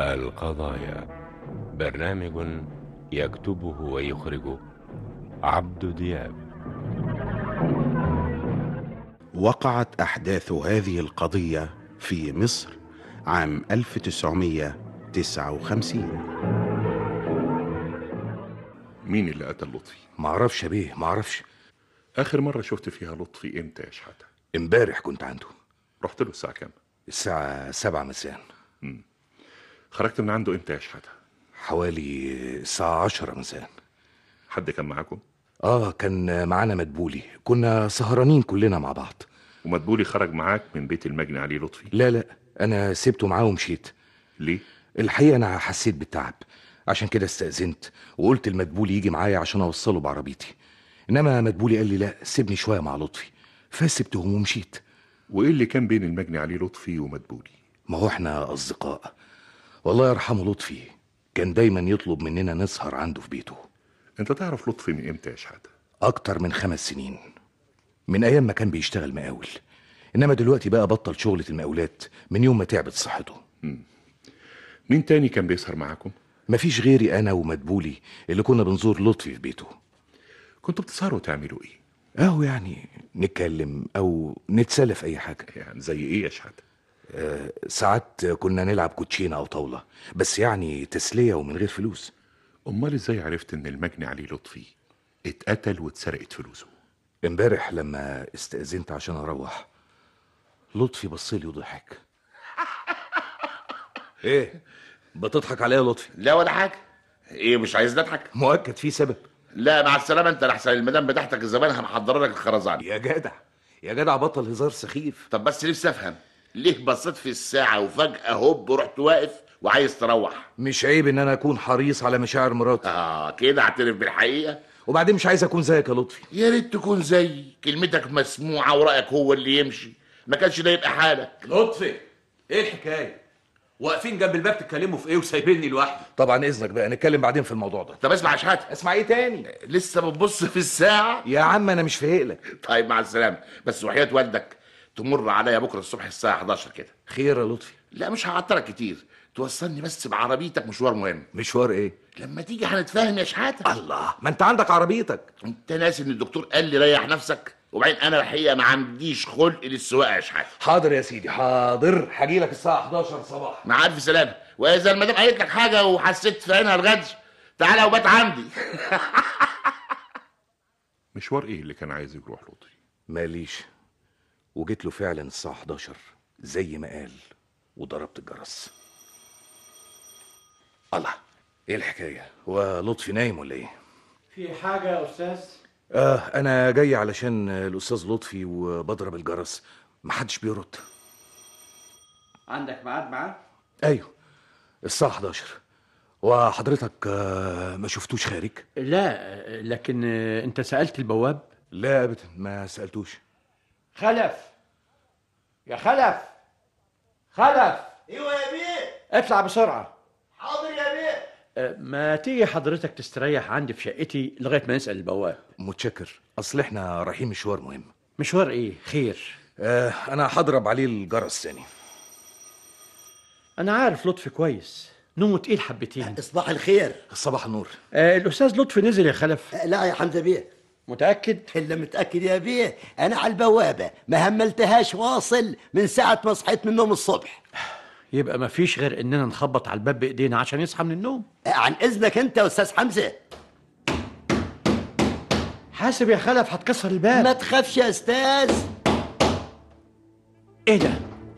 القضايا برنامج يكتبه ويخرجه عبد دياب وقعت أحداث هذه القضية في مصر عام 1959 مين اللي قتل لطفي؟ معرفش يا بيه معرفش آخر مرة شفت فيها لطفي إمتى يا شحاتة؟ امبارح كنت عنده رحت له الساعة كام؟ الساعة سبعة مساء خرجت من عنده إمتى يا شحاتة؟ حوالي الساعة عشرة مساء حد كان معاكم؟ اه كان معانا مدبولي كنا سهرانين كلنا مع بعض ومدبولي خرج معاك من بيت المجني علي لطفي لا لا انا سبته معاه ومشيت ليه؟ الحقيقة انا حسيت بالتعب عشان كده استأذنت وقلت المدبولي يجي معايا عشان اوصله بعربيتي انما مدبولي قال لي لا سيبني شوية مع لطفي فسبتهم ومشيت وإيه اللي كان بين المجني علي لطفي ومدبولي؟ ما هو احنا اصدقاء والله يرحمه لطفي كان دايما يطلب مننا نسهر عنده في بيته أنت تعرف لطفي من إمتى يا شحاتة؟ اكتر من خمس سنين من ايام ما كان بيشتغل مقاول انما دلوقتي بقى بطل شغلة المقاولات من يوم ما تعبت صحته مين تاني كان بيسهر معاكم؟ مفيش غيري انا ومدبولي اللي كنا بنزور لطفي في بيته كنتوا بتسهروا تعملوا إيه؟ او يعني نتكلم او نتسلى في اي حاجة يعني زي إيه يا شحاتة؟ ساعات كنا نلعب كوتشينة او طاولة بس يعني تسلية ومن غير فلوس أمال إزاي عرفت إن المجني علي لطفي اتقتل واتسرقت فلوسه؟ امبارح لما استأذنت عشان اروح لطفي بصلي وضحك ايه بتضحك عليا يا لطفي لا ولا حاجه ايه مش عايز نضحك مؤكد في سبب لا مع السلامه انت لحسن المدام بتاعتك زمانها محضره لك الخرزان يا جدع يا جدع بطل هزار سخيف طب بس نفسي افهم ليه بصيت في الساعه وفجاه هوب ورحت واقف وعايز تروح مش عيب ان انا اكون حريص على مشاعر مراتي اه كده اعترف بالحقيقه وبعدين مش عايز اكون زيك يا لطفي يا ريت تكون زي كلمتك مسموعه ورايك هو اللي يمشي ما كانش ده يبقى حالك لطفي ايه الحكايه واقفين جنب الباب تتكلموا في ايه وسايبيني لوحدي طبعا اذنك بقى نتكلم بعدين في الموضوع ده طب اسمع يا شحاته اسمع ايه تاني لسه بتبص في الساعه يا عم انا مش فايق لك طيب مع السلامه بس وحياه والدك تمر عليا بكره الصبح الساعه 11 كده خير يا لطفي لا مش هعطلك كتير توصلني بس بعربيتك مشوار مهم مشوار ايه لما تيجي هنتفاهم يا شحاته الله ما انت عندك عربيتك انت ناسي ان الدكتور قال لي ريح نفسك وبعدين انا الحقيقه ما عنديش خلق للسواقه يا شحاته حاضر يا سيدي حاضر هجيلك الساعه 11 صباح مع الف سلامه واذا المدام قالت لك حاجه وحسيت في عينها الغدر تعالى وبات عندي مشوار إيه اللي كان عايز يروح لطفي؟ ماليش وجيت له فعلا الساعه 11 زي ما قال وضربت الجرس الله ايه الحكايه هو لطفي نايم ولا ايه في حاجة يا أستاذ؟ اه انا جاي علشان الاستاذ لطفي وبضرب الجرس محدش بيرد عندك ميعاد معاه؟ ايوه الساعه 11 وحضرتك آه، ما شفتوش خارج لا لكن أنت سألت البواب؟ لا ابدا ما سالتوش خلف يا خلف خلف ايوه يا بيه اطلع بسرعة حاضر يا بيه أه، ما تيجي حضرتك تستريح عندي في شقتي لغاية ما نسأل البواب متشكر اصل احنا رايحين مشوار مهم مشوار إيه؟ خير آه انا هضرب عليه الجرس ثاني أنا عارف لطفي كويس نومه تقيل حبتين صباح الخير صباح النور أه الأستاذ لطفي نزل يا خلف لا يا حمزه بيه متأكد؟ الا متاكد يا بيه انا على البوابه ما هملتهاش واصل من ساعه ما صحيت من النوم الصبح يبقى ما فيش غير إننا نخبط على الباب بإيدينا عشان يصحى من النوم عن اذنك انت يا استاذ حمزه حاسب يا خلف هتكسر الباب ما تخافش يا استاذ ايه ده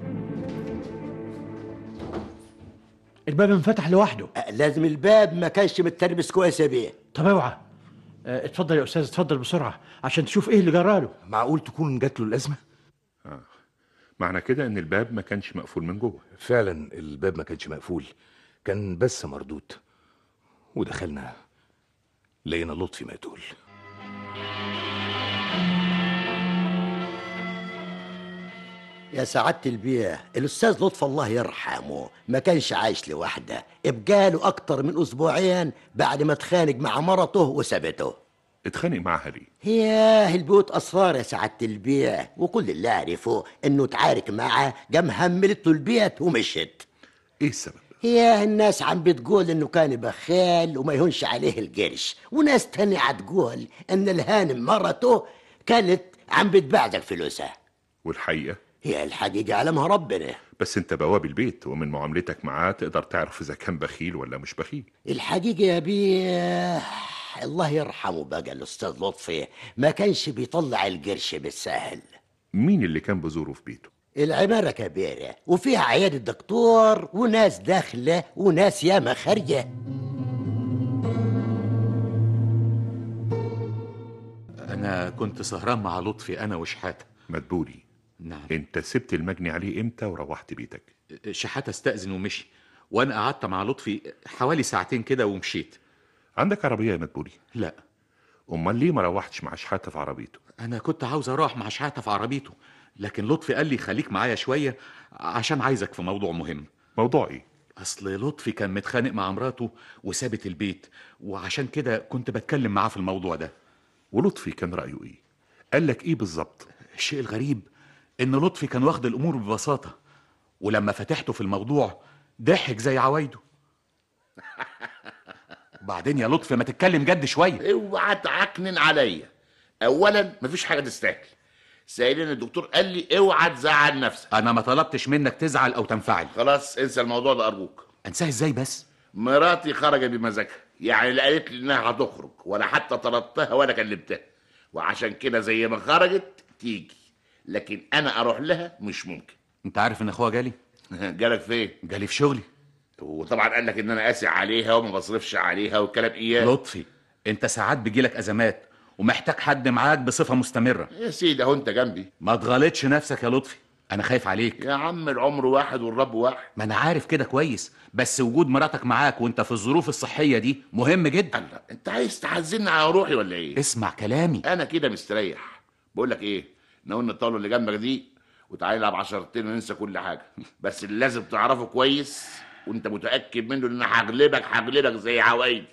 الباب انفتح لوحده لازم الباب ما كانش متربس كويس يا بيه طب اوعى آه، اتفضل يا استاذ اتفضل بسرعه عشان تشوف ايه اللي جراله معقول تكون جات له الازمه معنى كده إن الباب ما كانش مقفول من جوه فعلا الباب ما كانش مقفول كان بس مردود ودخلنا لقينا لطفي مقتول يا سعادة البيه الأستاذ لطف الله يرحمه ما كانش عايش لوحده ابقاله أكتر من أسبوعين بعد ما اتخانق مع مرته وسابته اتخانق معاها ليه؟ ياه البيوت أسرار يا سعادة البيه وكل اللي عرفه إنه اتعارك معاه قام هملت له البيت ومشت ايه السبب؟ هي الناس عم بتقول انه كان بخال وما يهونش عليه القرش وناس تانية هتقول ان الهانم مرته كانت عم بتبعزق فلوسها والحقيقة هي الحقيقة علمها ربنا بس انت بواب البيت ومن معاملتك معاه تقدر تعرف اذا كان بخيل ولا مش بخيل الحقيقة يا بيه الله يرحمه بقى الأستاذ لطفي ما كانش بيطلع القرش بالسهل مين اللي كان بزوره في بيته العمارة كبيرة وفيها عيادة دكتور وناس داخلة وناس ياما خارجة انا كنت سهران مع لطفي انا وشحاته مدبولي نعم انت سبت المجني عليه امتى وروحت بيتك شحاته استأذن ومشي وانا قعدت مع لطفي حوالي ساعتين كده ومشيت عندك عربية يا مدبولي لا امال ليه ما روحتش مع شحاتة في عربيته انا كنت عاوز اروح مع شحاته في عربيته لكن لطفي قال لي خليك معايا شويه عشان عايزك في موضوع مهم موضوع ايه اصل لطفي كان متخانق مع مراته وسابت البيت وعشان كده كنت بتكلم معاه في الموضوع ده ولطفي كان رأيه ايه قال لك ايه بالظبط الشيء الغريب ان لطفي كان واخد الامور ببساطه ولما فتحته في الموضوع ضحك زي عوايده بعدين يا لطفي ما تتكلم جد شويه اوعى تعكنن عليا اولا مفيش حاجه تستاهل سائلين الدكتور قال لي اوعى تزعل نفسك انا ما طلبتش منك تزعل او تنفعل خلاص انسى الموضوع ده ارجوك انساه ازاي بس مراتي خرجت بمزاجها يعني لا قالت لي انها هتخرج ولا حتى طردتها ولا كلمتها وعشان كده زي ما خرجت تيجي لكن انا اروح لها مش ممكن انت عارف ان اخوها جالي جالك فين جالي في شغلي وطبعا قال لك ان انا قاسي عليها وما بصرفش عليها والكلام اياه لطفي انت ساعات بيجيلك ازمات ومحتاج حد معاك بصفه مستمره يا سيدي اهو انت جنبي ما تغلطش نفسك يا لطفي انا خايف عليك يا عم العمر واحد والرب واحد ما انا عارف كده كويس بس وجود مراتك معاك وانت في الظروف الصحيه دي مهم جدا الله انت عايز تحزني على روحي ولا ايه اسمع كلامي انا كده مستريح بقول لك ايه ناولنا الطاوله اللي جنبك دي وتعالى نلعب عشرتين وننسى كل حاجه بس اللي لازم تعرفه كويس وانت متاكد منه ان انا هغلبك هغلبك زي عوايد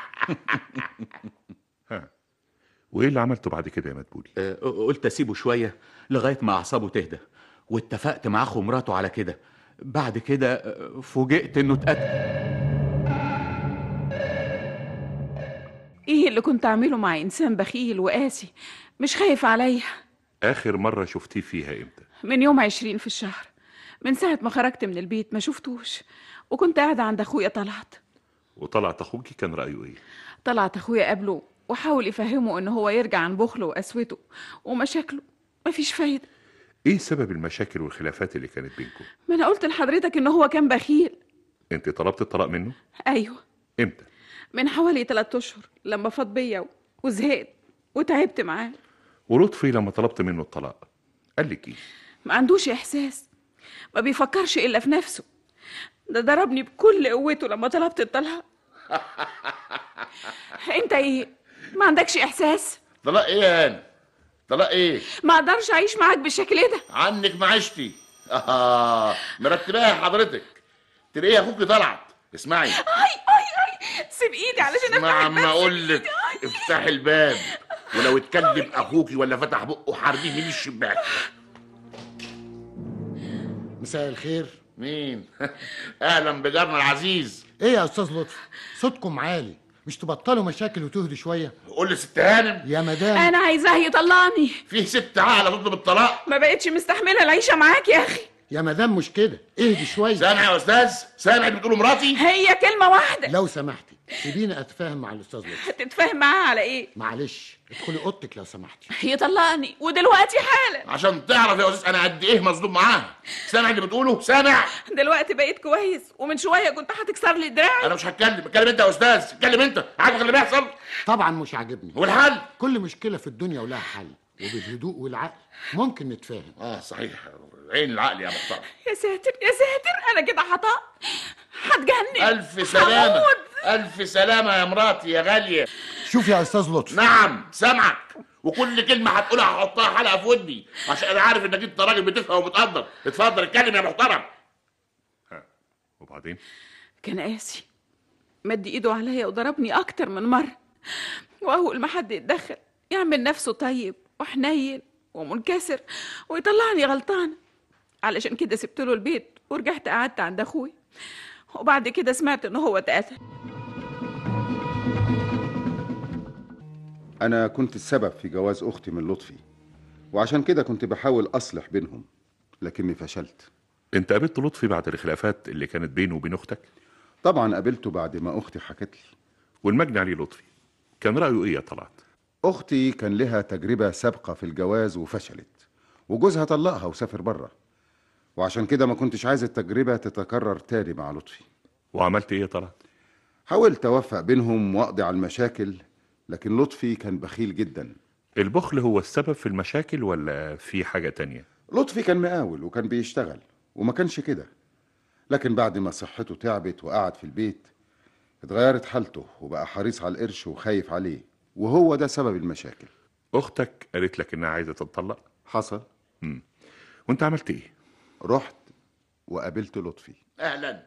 وايه اللي عملته بعد كده يا مدبولي آه، قلت اسيبه شويه لغايه ما اعصابه تهدى واتفقت مع اخو مراته على كده بعد كده آه، فوجئت انه اتقتل ايه اللي كنت اعمله مع انسان بخيل وقاسي مش خايف عليا اخر مرة شفتيه فيها امتى من يوم عشرين في الشهر من ساعة ما خرجت من البيت ما شفتوش وكنت قاعدة عند اخويا طلعت وطلعت اخوكي كان رأيه ايه طلعت اخويا قابله وحاول يفهمه ان هو يرجع عن بخله وقسوته ومشاكله مفيش فايدة ايه سبب المشاكل والخلافات اللي كانت بينكم ما انا قلت لحضرتك ان هو كان بخيل انت طلبت الطلاق منه ايوه امتى من حوالي ثلاثة اشهر لما فاض بيا وزهقت وتعبت معاه ولطفي لما طلبت منه الطلاق قال لك ايه ما عندوش احساس ما بيفكرش الا في نفسه ده ضربني بكل قوته لما طلبت الطلاق انت ايه ما عندكش احساس طلاق ايه يا هاني طلاق ايه ما اقدرش اعيش معاك بالشكل ده عنك معيشتي اه مرتباها حضرتك تلاقيها اخوك طلعت اسمعي اي اي اي سيب ايدي علشان اسمع افتح عم الباب. اقول لك افتحي الباب ولو اتكلم اخوكي ولا فتح بقه حربيه من الشباك مساء الخير مين اهلا بجارنا العزيز ايه يا استاذ لطفي صوتكم عالي مش تبطلوا مشاكل وتهدوا شويه قول لي ست هانم يا مدام انا عايزاه يطلقني فيه ست عاقله تطلب الطلاق ما بقتش مستحمله العيشه معاك يا اخي يا مدام مش كده اهدي شويه سامع يا استاذ سامع اللي بتقوله مراتي هي كلمه واحده لو سمحتي سيبيني اتفاهم مع الاستاذ لطفي هتتفاهم معاها على ايه معلش ادخلي اوضتك لو سمحتي يطلقني ودلوقتي حالا عشان تعرف يا استاذ انا قد ايه مظلوم معاها سامع اللي بتقوله سامع دلوقتي بقيت كويس ومن شويه كنت هتكسر لي دراعي انا مش هتكلم اتكلم انت يا استاذ اتكلم انت عارف اللي بيحصل طبعا مش عاجبني والحل كل مشكله في الدنيا ولها حل وبالهدوء والعقل ممكن نتفاهم اه صحيح عين العقل يا محترم يا ساتر يا ساتر انا كده هطق هتجنن الف سلامه هموت. الف سلامه يا مراتي يا غاليه شوف يا استاذ لطفي نعم سامعك وكل كلمه هتقولها هحطها حلقه في ودني عشان انا عارف انك انت راجل بتفهم وبتقدر اتفضل اتكلم يا محترم وبعدين كان قاسي مد ايده عليا وضربني اكتر من مره واول ما حد يتدخل يعمل نفسه طيب وحنين ومنكسر ويطلعني غلطانه علشان كده سبت له البيت ورجعت قعدت عند اخوي وبعد كده سمعت ان هو اتقتل أنا كنت السبب في جواز أختي من لطفي وعشان كده كنت بحاول أصلح بينهم لكني فشلت انت قابلت لطفي بعد الخلافات اللي كانت بينه وبين اختك طبعا قابلته بعد ما أختي حكت لي والمجني عليه لطفي كان رايه ايه يا طلعت أختي كان لها تجربة سابقة في الجواز وفشلت وجوزها طلقها وسافر بره وعشان كده ما كنتش عايز التجربة تتكرر تاني مع لطفي وعملت ايه يا طلعت حاولت أوفق بينهم وأقضي على المشاكل لكن لطفي كان بخيل جدا البخل هو السبب في المشاكل ولا في حاجة تانية لطفي كان مقاول وكان بيشتغل وما كانش كده لكن بعد ما صحته تعبت وقعد في البيت اتغيرت حالته وبقى حريص على القرش وخايف عليه وهو ده سبب المشاكل اختك قالت لك انها عايزة تتطلق حصل مم. وانت عملت ايه رحت وقابلت لطفي اهلا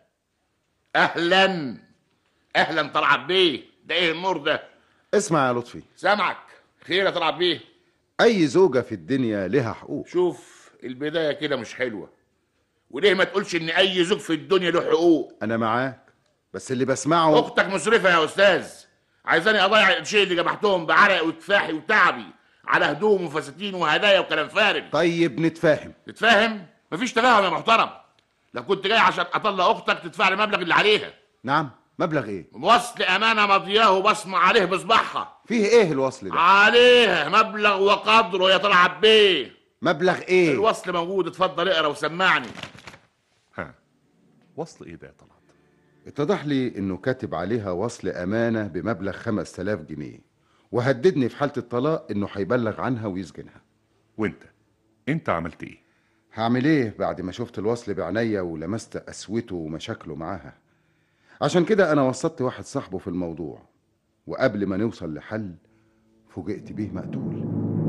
اهلا اهلا طلعت بيه ده ايه النور ده اسمع يا لطفي سامعك خير يا طلعت بيه اي زوجة في الدنيا لها حقوق شوف البدايه كده مش حلوه وليه ما تقولش ان اي زوج في الدنيا له حقوق انا معاك بس اللي بسمعه اختك مسرفه يا استاذ عايزاني اضيع القرشين اللي جمعتهم بعرق وكفاحي وتعبي على هدوم وفساتين وهدايا وكلام فارغ طيب نتفاهم تتفاهم مفيش تفاهم يا محترم لو كنت جاي عشان اطلق اختك تدفع لي المبلغ اللي عليها نعم مبلغ ايه وصل امانه مضياه وبصمه عليه بصباحها فيه ايه الوصل ده عليه مبلغ وقدره يا طلعت بيه مبلغ ايه الوصل موجود اتفضل اقرا وسمعني ها وصل ايه ده يا طلعت اتضح لي انه كاتب عليها وصل امانة بمبلغ 5000 جنيه وهددني في حالة الطلاق انه هيبلغ عنها ويسجنها وانت انت عملت ايه هعمل ايه بعد ما شفت الوصل بعينيا ولمست قسوته ومشاكله معاها عشان كده انا وسطت واحد صاحبه في الموضوع وقبل ما نوصل لحل فوجئت بيه مقتول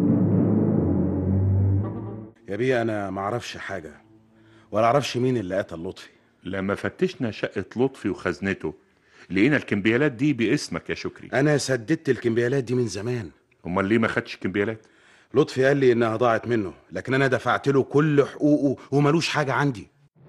يا بيه انا ما اعرفش حاجه ولا اعرفش مين اللي قتل لطفي لما فتشنا شقة لطفي وخزنته لقينا الكمبيالات دي باسمك يا شكري انا سددت الكمبيالات دي من زمان امال ليه ما خدش كمبيالات لطفي قال لي انها ضاعت منه لكن انا دفعت له كل حقوقه وملوش حاجه عندي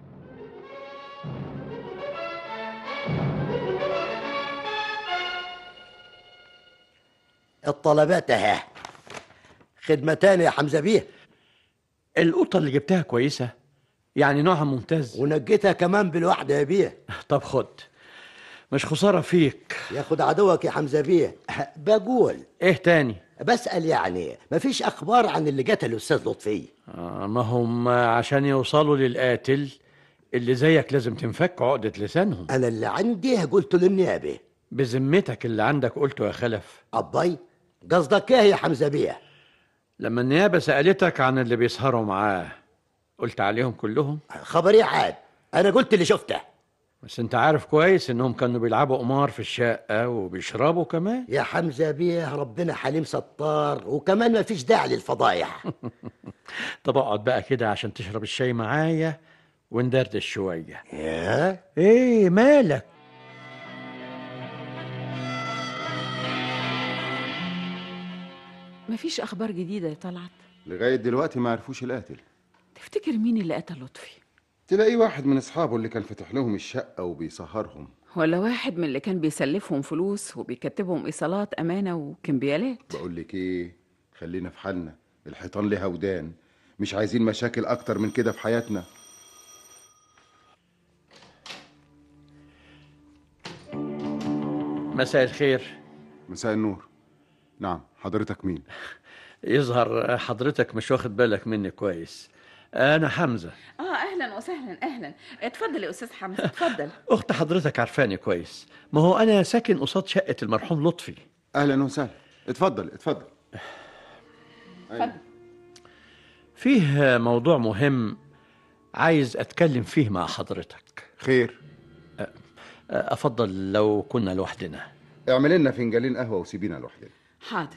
الطلبات اهي خدمة تانية يا حمزة بيه القطة اللي جبتها كويسة يعني نوعها ممتاز ونجيتها كمان بالواحدة يا بيه طب خد مش خسارة فيك ياخد عدوك يا حمزة بيه بقول ايه تاني بسأل يعني مفيش أخبار عن اللي قتل الأستاذ لطفي آه ما هم عشان يوصلوا للقاتل اللي زيك لازم تنفك عقدة لسانهم أنا اللي عندي قلت للنيابة بذمتك اللي عندك قلته يا خلف أباي قصدك إيه يا حمزة بيه لما النيابة سألتك عن اللي بيسهروا معاه قلت عليهم كلهم خبري عاد أنا قلت اللي شفته بس انت عارف كويس انهم كانوا بيلعبوا قمار في الشقة وبيشربوا كمان يا حمزة بيه ربنا حليم ستار وكمان مفيش داعي للفضايح طب اقعد بقى كده عشان تشرب الشاي معايا وندردش شوية يا ايه مالك مفيش اخبار جديده يا طلعت لغاية دلوقتي ما عرفوش القاتل تفتكر مين اللي قتل لطفي تلاقيه واحد من اصحابه اللي كان فاتح لهم الشقة وبيسهرهم ولا واحد من اللي كان بيسلفهم فلوس وبيكتبهم ايصالات امانه وكمبيالات بقول لك ايه خلينا في حالنا الحيطان ليها ودان مش عايزين مشاكل اكتر من كده في حياتنا مساء الخير مساء النور نعم حضرتك مين يظهر حضرتك مش واخد بالك مني كويس انا حمزة اه اهلا وسهلا اهلا اتفضل يا استاذ حمزه اتفضل اخت حضرتك عارفاني كويس ما هو انا ساكن قصاد شقة المرحوم لطفي اهلا وسهلا اتفضل اتفضل اتفضل فيه موضوع مهم عايز اتكلم فيه مع حضرتك خير افضل لو كنا لوحدنا اعمل لنا فنجانين قهوة وسيبينا لوحدنا حاضر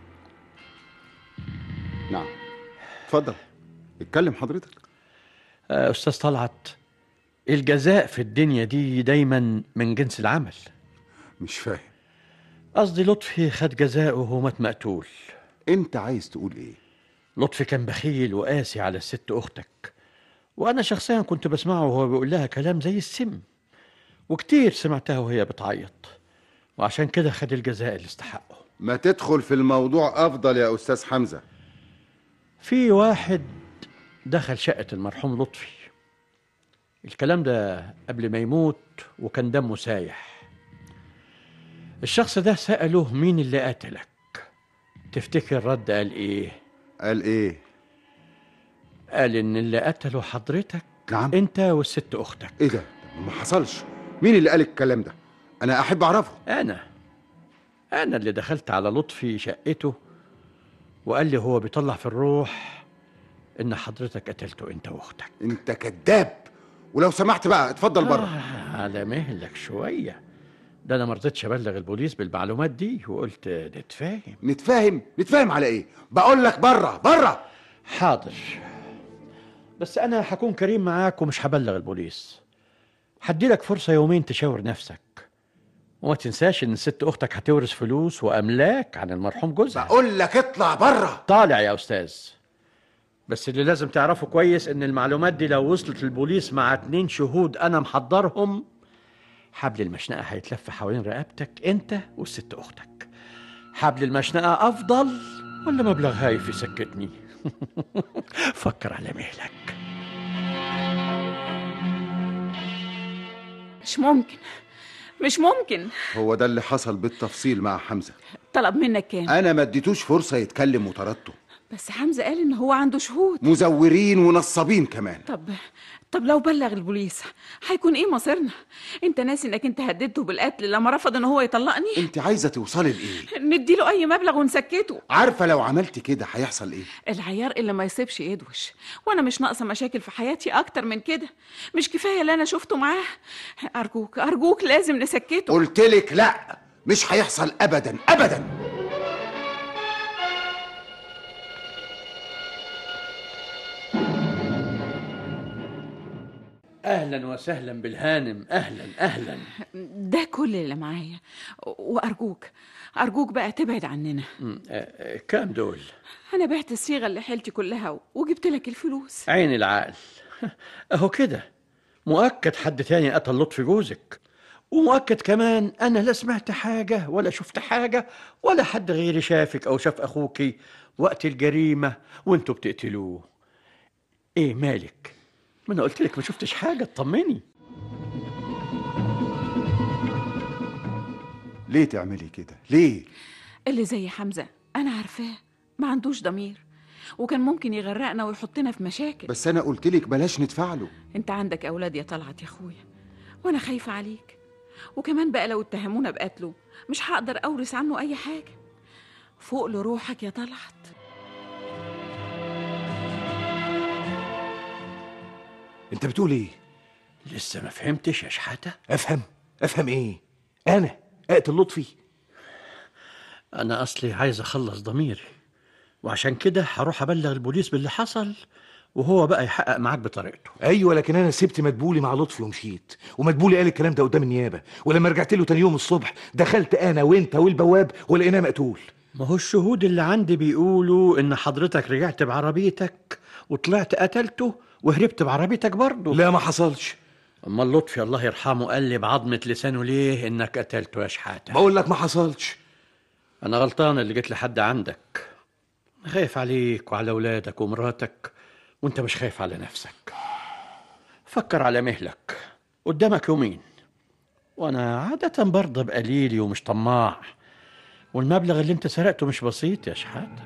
نعم اتفضل اتكلم حضرتك آه، استاذ طلعت الجزاء في الدنيا دي دايما من جنس العمل مش فاهم قصدي لطفي خد جزاءه وهو مات مقتول انت عايز تقول ايه لطفي كان بخيل وقاسي على الست اختك وانا شخصيا كنت بسمعه وهو بيقول لها كلام زي السم وكتير سمعتها وهي بتعيط وعشان كده خد الجزاء اللي استحقه ما تدخل في الموضوع افضل يا استاذ حمزه في واحد دخل شقة المرحوم لطفي الكلام ده قبل ما يموت وكان دمه سايح الشخص ده سأله مين اللي قتلك تفتكر رد قال ايه قال ايه قال ان اللي قتله حضرتك نعم انت والست اختك ايه ده ما حصلش مين اللي قال الكلام ده انا احب اعرفه انا انا اللي دخلت على لطفي شقته وقال لي هو بيطلع في الروح ان حضرتك قتلته انت واختك انت كذاب ولو سمحت بقى اتفضل بره آه على مهلك شويه ده انا ما رضيتش ابلغ البوليس بالمعلومات دي وقلت نتفاهم نتفاهم نتفاهم على ايه بقول لك بره بره حاضر بس انا هكون كريم معاك ومش هبلغ البوليس هديلك فرصه يومين تشاور نفسك وما تنساش ان ست اختك هتورث فلوس واملاك عن المرحوم جوزها بقول لك اطلع بره طالع يا استاذ بس اللي لازم تعرفه كويس ان المعلومات دي لو وصلت للبوليس مع اتنين شهود انا محضرهم حبل المشنقه هيتلف حوالين رقبتك انت والست اختك حبل المشنقه افضل ولا مبلغ هايف يسكتني فكر على مهلك مش ممكن مش ممكن هو ده اللي حصل بالتفصيل مع حمزه طلب منك كام انا ما اديتوش فرصه يتكلم وطردته بس حمزة قال ان هو عنده شهود مزورين ونصابين كمان طب طب لو بلغ البوليس هيكون ايه مصيرنا انت ناسي انك انت هددته بالقتل لما رفض ان هو يطلقني انت عايزه توصلي لايه نديله اي مبلغ ونسكته عارفه لو عملت كده هيحصل ايه العيار اللي ما يصيبش يدوش وانا مش ناقصه مشاكل في حياتي اكتر من كده مش كفايه اللي انا شفته معاه ارجوك ارجوك لازم نسكته قلت لك لا مش هيحصل ابدا ابدا اهلا وسهلا بالهانم اهلا اهلا ده كل اللي معايا وارجوك ارجوك بقى تبعد عننا م، آه، آه، كام دول انا بعت الصيغه اللي حيلتي كلها وجبت لك الفلوس عين العقل اهو كده مؤكد حد تاني قتل لطفي جوزك ومؤكد كمان انا لا سمعت حاجه ولا شفت حاجه ولا حد غيري شافك او شاف اخوكي وقت الجريمه وانتوا بتقتلوه ايه مالك ما انا قلت لك ما شفتش حاجه اطمني ليه تعملي كده ليه اللي زي حمزه انا عارفاه ما عندوش ضمير وكان ممكن يغرقنا ويحطنا في مشاكل بس انا قلت لك بلاش ندفع له انت عندك اولاد يا طلعت يا اخويا وانا خايفه عليك وكمان بقى لو اتهمونا بقتله مش هقدر اورث عنه اي حاجه فوق لروحك يا طلعت انت بتقول ايه لسه ما فهمتش يا شحاته افهم افهم ايه انا اقتل لطفي انا اصلي عايز اخلص ضميري وعشان كده هروح ابلغ البوليس باللي حصل وهو بقى يحقق معاك بطريقته ايوه لكن انا سبت مدبولي مع لطفي ومشيت ومدبولي قال الكلام ده قدام النيابه ولما رجعت له تاني يوم الصبح دخلت انا وانت والبواب ولقيناه مقتول ما هو الشهود اللي عندي بيقولوا ان حضرتك رجعت بعربيتك وطلعت قتلته وهربت بعربيتك برضه لا ما حصلش امال لطفي الله يرحمه قال لي بعظمه لسانه ليه انك قتلته يا شحاته بقول لك ما حصلش انا غلطان اللي جيت لحد عندك أنا خايف عليك وعلى اولادك ومراتك وانت مش خايف على نفسك فكر على مهلك قدامك يومين وانا عاده برضه بقليلي ومش طماع والمبلغ اللي انت سرقته مش بسيط يا شحاته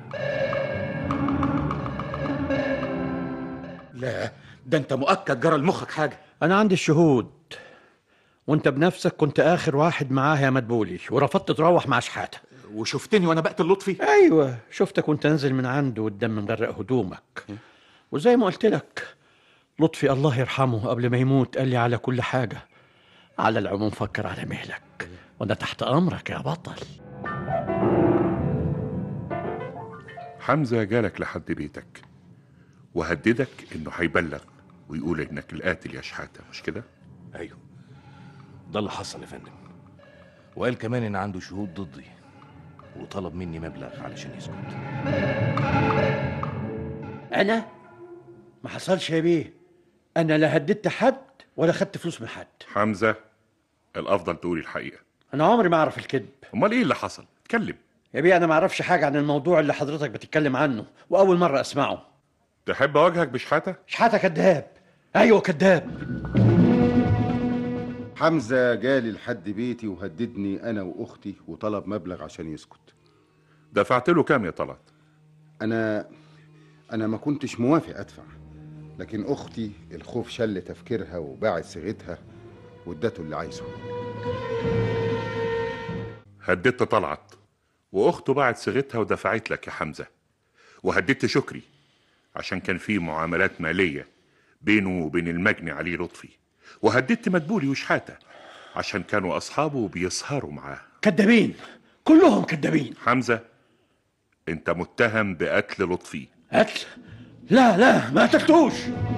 لا ده انت مؤكد جرى لمخك حاجه انا عندي الشهود وانت بنفسك كنت اخر واحد معاه يا مدبولي ورفضت تروح مع شحاته وشفتني وانا بقتل لطفي ايوه شفتك وانت نازل من عنده والدم مغرق هدومك وزي ما قلت لك لطفي الله يرحمه قبل ما يموت قال لي على كل حاجه على العموم فكر على مهلك وانا تحت امرك يا بطل حمزة جالك لحد بيتك وهددك انه هيبلغ ويقول انك القاتل يا شحاتة مش كده؟ ايوه ده اللي حصل يا فندم وقال كمان ان عنده شهود ضدي وطلب مني مبلغ علشان يسكت انا ما حصلش يا بيه انا لا هددت حد ولا خدت فلوس من حد حمزة الافضل تقولي الحقيقه انا عمري ما اعرف الكذب امال ايه اللي حصل اتكلم يا بيه انا ما اعرفش حاجه عن الموضوع اللي حضرتك بتتكلم عنه واول مره اسمعه تحب اواجهك بشحاته شحاته كذاب ايوه كذاب حمزة جالي لحد بيتي وهددني أنا وأختي وطلب مبلغ عشان يسكت دفعت له كام يا طلعت أنا أنا ما كنتش موافق أدفع لكن أختي الخوف شل تفكيرها وباعت صيغتها وادته اللي عايزه هددت طلعت واخته باعت صيغتها ودفعت لك يا حمزه وهددت شكري عشان كان في معاملات ماليه بينه وبين المجني علي لطفي وهددت مدبولي وشحاته عشان كانوا اصحابه بيسهروا معاه كذابين كلهم كذابين حمزه انت متهم بقتل لطفي قتل لا لا ما قتلتوش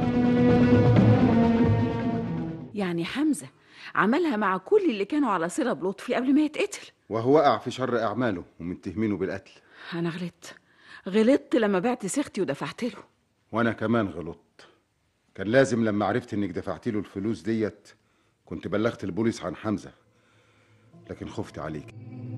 يعني حمزة عملها مع كل اللي كانوا على صلة بلطفي قبل ما يتقتل وهو وقع في شر أعماله ومتهمينه بالقتل أنا غلطت غلطت لما بعت سيختي ودفعت له وأنا كمان غلطت كان لازم لما عرفت إنك دفعت له الفلوس ديت كنت بلغت البوليس عن حمزة لكن خفت عليك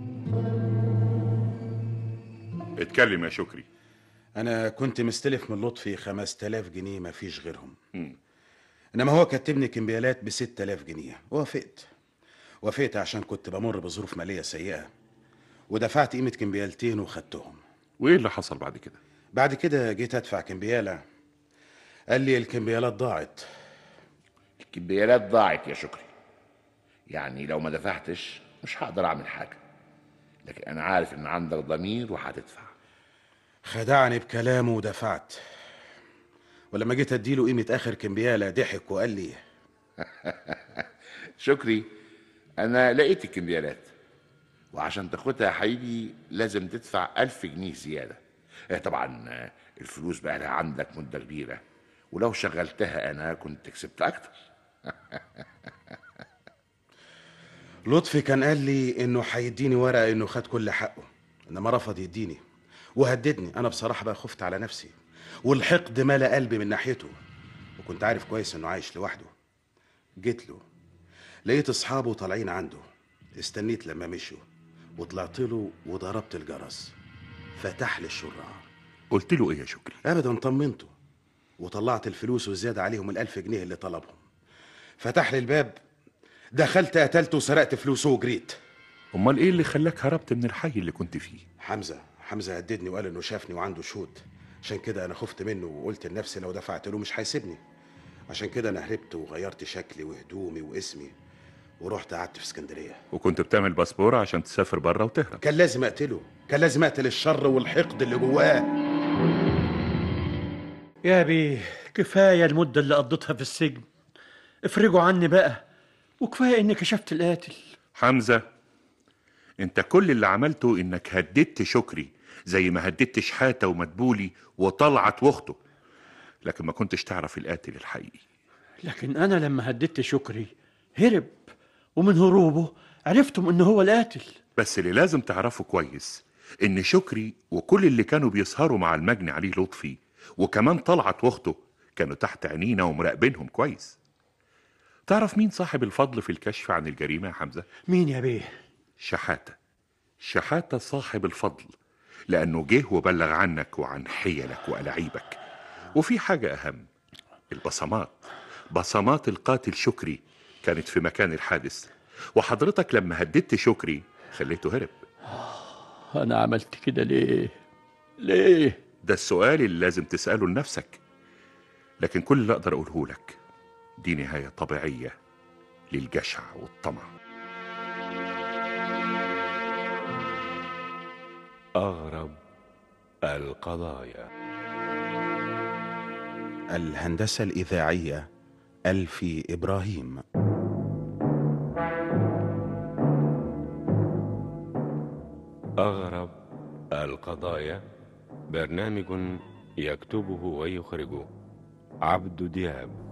اتكلم يا شكري انا كنت مستلف من لطفي 5000 جنيه ما فيش غيرهم انما هو كتبني كمبيالات ب 6000 جنيه وافقت وافقت عشان كنت بمر بظروف ماليه سيئه ودفعت قيمه كمبيالتين وخدتهم وايه اللي حصل بعد كده بعد كده جيت ادفع كمبياله قال لي الكمبيالات ضاعت الكمبيالات ضاعت يا شكري يعني لو ما دفعتش مش هقدر اعمل حاجه لكن انا عارف ان عندك ضمير وهتدفع خدعني بكلامه ودفعت ولما جيت اديله قيمه اخر كمبياله ضحك وقال لي شكري انا لقيت الكمبيالات وعشان تاخدها يا حبيبي لازم تدفع ألف جنيه زيادة آه، طبعا آه، الفلوس بقى لها عندك مدة كبيرة ولو شغلتها أنا كنت كسبت أكتر لطفي كان قال لي انه هيديني ورقه انه خد كل حقه انما رفض يديني وهددني انا بصراحه بقى خفت على نفسي والحقد ملا قلبي من ناحيته وكنت عارف كويس انه عايش لوحده جيت له لقيت اصحابه طالعين عنده استنيت لما مشوا وطلعت له وضربت الجرس فتح لي الشراع قلت له ايه يا شكري ابدا طمنته وطلعت الفلوس وزيادة عليهم الألف جنيه اللي طلبهم فتح لي الباب دخلت قتلته وسرقت فلوسه وجريت امال ايه اللي خلاك هربت من الحي اللي كنت فيه حمزة حمزة هددني وقال انه شافني وعنده شهود عشان كده انا خفت منه وقلت لنفسي لو دفعت له مش هيسيبني عشان كده انا هربت وغيرت شكلي وهدومي واسمي ورحت قعدت في اسكندريه وكنت بتعمل باسبور عشان تسافر بره وتهرب كان لازم اقتله كان لازم اقتل الشر والحقد اللي جواه يا بيه كفايه المده اللي قضيتها في السجن افرجوا عني بقى وكفايه اني كشفت القاتل حمزة انت كل اللي عملته انك هددت شكري زي ما هددت شحاتة ومدبولي وطلعت واخته لكن ما كنتش تعرف القاتل الحقيقي لكن انا لما هددت شكري هرب ومن هروبه عرفتم ان هو القاتل بس اللي لازم تعرفه كويس ان شكري وكل اللي كانوا بيسهروا مع المجني عليه لطفي وكمان طلعت واخته كانوا تحت عينينا ومراقبينهم كويس تعرف مين صاحب الفضل في الكشف عن الجريمة يا حمزة؟ مين يا بيه شحاتة شحاتة صاحب الفضل لأنه جه وبلغ عنك وعن حيلك وألاعيبك وفي حاجة أهم البصمات بصمات القاتل شكري كانت في مكان الحادث وحضرتك لما هددت شكري خليته هرب انا عملت كده ليه ليه ده السؤال اللي لازم تسأله لنفسك لكن كل اللي أقدر أقوله لك دي نهاية طبيعية للجشع والطمع أغرب القضايا الهندسة الإذاعية ألفي إبراهيم أغرب القضايا برنامج يكتبه ويخرجه عبد دياب